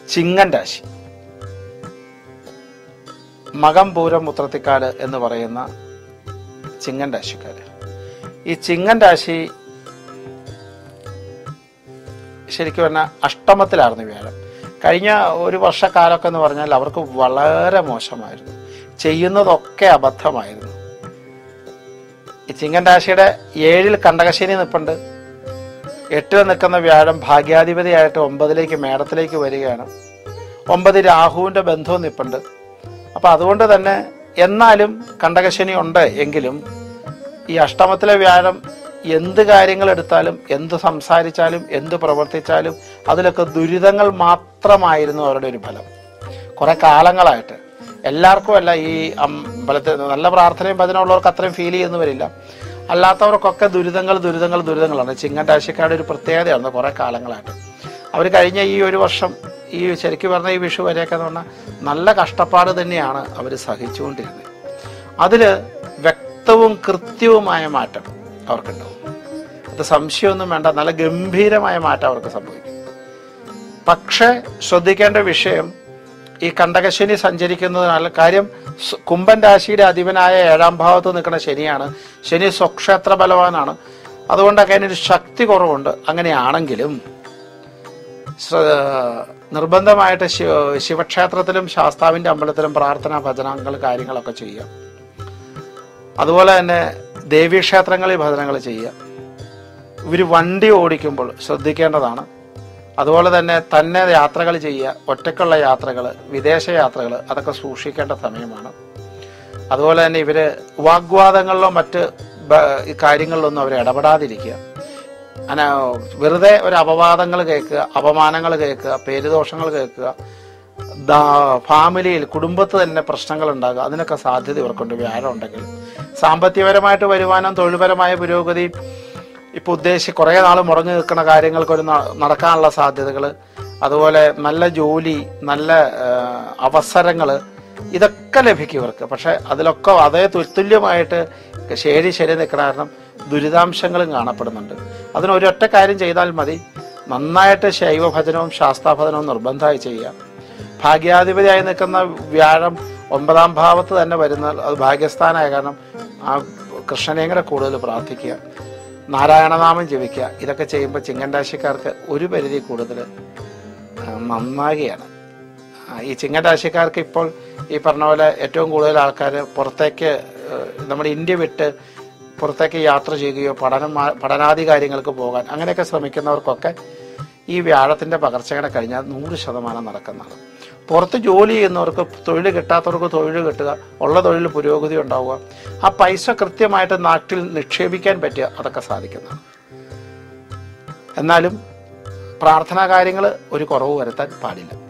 ചിങ്ങൻ രാശി മകം പൂരം ഉത്രത്തിക്കാട് എന്ന് പറയുന്ന ചിങ്ങൻ രാശിക്കാര് ഈ ചിങ്ങൻ രാശി ശരിക്കും പറഞ്ഞാൽ അഷ്ടമത്തിലായിരുന്നു വ്യാഴം കഴിഞ്ഞ ഒരു വർഷക്കാലമൊക്കെ എന്ന് പറഞ്ഞാൽ അവർക്ക് വളരെ മോശമായിരുന്നു ചെയ്യുന്നതൊക്കെ അബദ്ധമായിരുന്നു ഈ ചിങ്ങൻ രാശിയുടെ ഏഴിൽ കണ്ടകശനി നിൽപ്പുണ്ട് എട്ടിൽ നിൽക്കുന്ന വ്യാഴം ഭാഗ്യാധിപതിയായിട്ട് ഒമ്പതിലേക്ക് മേടത്തിലേക്ക് വരികയാണ് ഒമ്പത് രാഹുവിൻ്റെ ബന്ധവും നിൽപ്പുണ്ട് അപ്പം അതുകൊണ്ട് തന്നെ എന്നാലും കണ്ടകശനി ഉണ്ട് എങ്കിലും ഈ അഷ്ടമത്തിലെ വ്യാഴം എന്ത് കാര്യങ്ങൾ എടുത്താലും എന്ത് സംസാരിച്ചാലും എന്ത് പ്രവർത്തിച്ചാലും അതിലൊക്കെ ദുരിതങ്ങൾ മാത്രമായിരുന്നു അവരുടെ ഒരു ഫലം കുറെ കാലങ്ങളായിട്ട് എല്ലാവർക്കും അല്ല ഈ അമ്പലത്തിൽ നല്ല പ്രാർത്ഥനയും ഭജനമുള്ളവർക്ക് അത്രയും ഫീൽ ചെയ്യുന്നു വരില്ല അല്ലാത്തവർക്കൊക്കെ ദുരിതങ്ങൾ ദുരിതങ്ങൾ ദുരിതങ്ങളാണ് ചിങ്ങൻ രാശിക്കാരുടെ ഒരു പ്രത്യേകതയാണ് കുറെ കാലങ്ങളായിട്ട് അവർ കഴിഞ്ഞ ഈ ഒരു വർഷം ഈ ശരിക്കും പറഞ്ഞ ഈ വിഷു വരെയൊക്കെ എന്ന് പറഞ്ഞാൽ നല്ല കഷ്ടപ്പാട് തന്നെയാണ് അവർ സഹിച്ചുകൊണ്ടിരുന്നത് അതിൽ വ്യക്തവും കൃത്യവുമായ മാറ്റം അവർക്കുണ്ടാവും അത് സംശയമൊന്നും വേണ്ട നല്ല ഗംഭീരമായ മാറ്റം അവർക്ക് സംഭവിക്കും പക്ഷേ ശ്രദ്ധിക്കേണ്ട വിഷയം ഈ കണ്ടകശനി സഞ്ചരിക്കുന്നതിനാൽ കാര്യം സ് കുംഭൻ രാശിയുടെ അധിപനായ ഏഴാം ഭാവത്ത് നിൽക്കുന്ന ശനിയാണ് ശനി സ്വക്ഷേത്ര ബലവാനാണ് അതുകൊണ്ടൊക്കെ അതിനൊരു ശക്തി കുറവുണ്ട് അങ്ങനെയാണെങ്കിലും ശ്ര- നിർബന്ധമായിട്ട് ശിവ ശിവക്ഷേത്രത്തിലും ശാസ്താവിൻ്റെ അമ്പലത്തിലും പ്രാർത്ഥന ഭജനങ്ങൾ കാര്യങ്ങളൊക്കെ ചെയ്യാം അതുപോലെ തന്നെ ദേവീക്ഷേത്രങ്ങളിൽ ഭജനങ്ങൾ ചെയ്യുക ഇവർ വണ്ടി ഓടിക്കുമ്പോൾ ശ്രദ്ധിക്കേണ്ടതാണ് അതുപോലെ തന്നെ തന്നെ യാത്രകൾ ചെയ്യുക ഒറ്റക്കുള്ള യാത്രകൾ വിദേശ യാത്രകൾ അതൊക്കെ സൂക്ഷിക്കേണ്ട സമയമാണ് അതുപോലെ തന്നെ ഇവർ വാഗ്വാദങ്ങളിലോ മറ്റ് ബ- ഈ കാര്യങ്ങളിലൊന്നും അവർ ഇടപെടാതിരിക്കുക അന വെറുതെ ഒരു അപവാദങ്ങൾ കേൾക്കുക അപമാനങ്ങൾ കേൾക്കുക പേരുദോഷങ്ങൾ കേൾക്കുക ദാ- ഫാമിലിയിൽ കുടുംബത്ത് തന്നെ പ്രശ്നങ്ങൾ ഉണ്ടാകുക അതിനൊക്കെ സാധ്യത ഇവർക്കുണ്ട് വ്യാഴം ഉണ്ടെങ്കിൽ സാമ്പത്തികപരമായിട്ട് വരുമാനം തൊഴിൽപരമായ പുരോഗതി ഇപ്പൊ ഉദ്ദേശിച്ച് കുറേ നാൾ മുടങ്ങി നിൽക്കുന്ന കാര്യങ്ങൾക്ക് ഒരു ന- നടക്കാനുള്ള സാധ്യതകൾ അതുപോലെ നല്ല ജോലി നല്ല അവസരങ്ങൾ ഇതൊക്കെ ലഭിക്കും ഇവർക്ക് പക്ഷെ അതിലൊക്കെ അതേ തുല്യമായിട്ട് ശരി ശരി നിൽക്കുന്ന കാരണം ദുരിതാംശങ്ങളും കാണപ്പെടുന്നുണ്ട് അതിന് ഒരൊറ്റ കാര്യം ചെയ്താൽ മതി നന്നായിട്ട് ശൈവഭജനവും ശാസ്താഭജനവും നിർബന്ധമായി ചെയ്യുക ഭാഗ്യാധിപതിയായി നിൽക്കുന്ന വ്യാഴം ഒമ്പതാം ഭാവത്ത് തന്നെ വരുന്ന അത് ഭാഗ്യസ്ഥാനായ കാരണം ആ കൃഷ്ണനെയും കൂടെ കൂടുതൽ പ്രാർത്ഥിക്കുക നാരായണനാമം ജപിക്കുക ഇതൊക്കെ ചെയ്യുമ്പോൾ ചിങ്ങൻ രാശിക്കാർക്ക് ഒരു പരിധി കൂടുതൽ ആ, നന്നാകുകയാണ് ആ, ഈ ചിങ്ങൻ രാശിക്കാർക്ക് ഇപ്പോൾ ഈ പറഞ്ഞ പോലെ ഏറ്റവും കൂടുതൽ ആൾക്കാർ പുറത്തേക്ക് ഏഹ്, നമ്മുടെ ഇന്ത്യ വിട്ട് പുറത്തേക്ക് യാത്ര ചെയ്യുകയോ പഠനം പഠനാദി കാര്യങ്ങൾക്ക് പോകാൻ അങ്ങനെയൊക്കെ ശ്രമിക്കുന്നവർക്കൊക്കെ ഈ വ്യാഴത്തിന്റെ പകർച്ചകളെ കഴിഞ്ഞാൽ നൂറ് ശതമാനം നടക്കുന്നതാണ് പുറത്ത് ജോലി ചെയ്യുന്നവർക്ക് തൊഴിൽ കിട്ടാത്തവർക്ക് തൊഴിൽ കിട്ടുക ഉള്ള തൊഴിൽ പുരോഗതി ഉണ്ടാവുക ആ പൈസ കൃത്യമായിട്ട് നാട്ടിൽ നിക്ഷേപിക്കാൻ പറ്റുക അതൊക്കെ സാധിക്കുന്നതാണ് എന്നാലും പ്രാർത്ഥനാ കാര്യങ്ങൾ ഒരു കുറവ് വരുത്താൻ പാടില്ല